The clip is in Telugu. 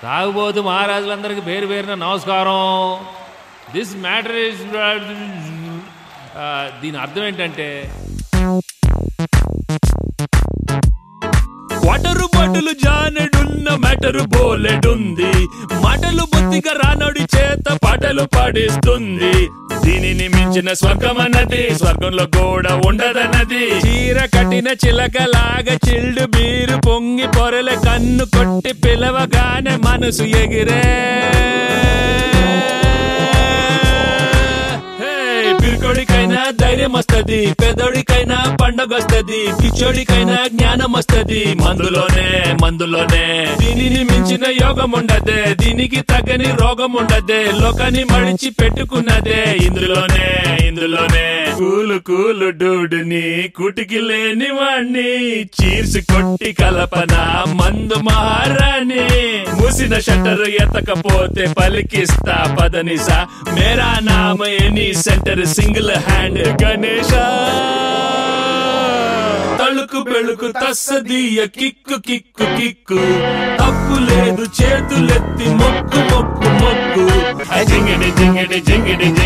తాగుబోతు మహారాజులందరికీ పేరు పేరున నమస్కారం దిస్ మ్యాటర్ ఇస్ దీని అర్థం ఏంటంటే వటరు బడులు జానెడున్న మెటరు బోలెడుంది మాటలు బుద్ధిగా రానడి చేత పాటలు పాడిస్తుంది దీనిని మించిన స్వర్గమన్నది స్వర్గంలో కూడా ఉండదన్నది చీర కట్టిన చిలకలాగా చిల్డు బీరు పొంగి పొరల కన్ను కొట్టి పిలవగానే మనసు ఎగిరే హే, పిరికోడికైనా ధైర్యం వస్తది పెదోడికైనా పండగొస్తది పిచ్చోడికైనా జ్ఞానం వస్తది మందులోనే మందులోనే దీనిని మించిన యోగం ఉండదే దీనికి తగ్గని రోగం ఉండదే లోకాన్ని మడిచి పెట్టుకున్నదే ఇందులోనే ఇందులోనే కూలు కూలు డూడుని కుటికి లేని వాణ్ణి చీర్సి కొట్టి కలపన మందు మహారాణి మూసిన షట్టర్ ఎత్తకపోతే పలికిస్తా పదనిసా మేరా నామ any centre single hand Ganesha తళుకు బెళుకు తస్సదీయ కిక్కు కిక్కు కిక్కు తప్పు లేదు చేతులెత్తి మొక్కు మొక్కు మొక్కు జింగిడి జింగిడి జింగిడి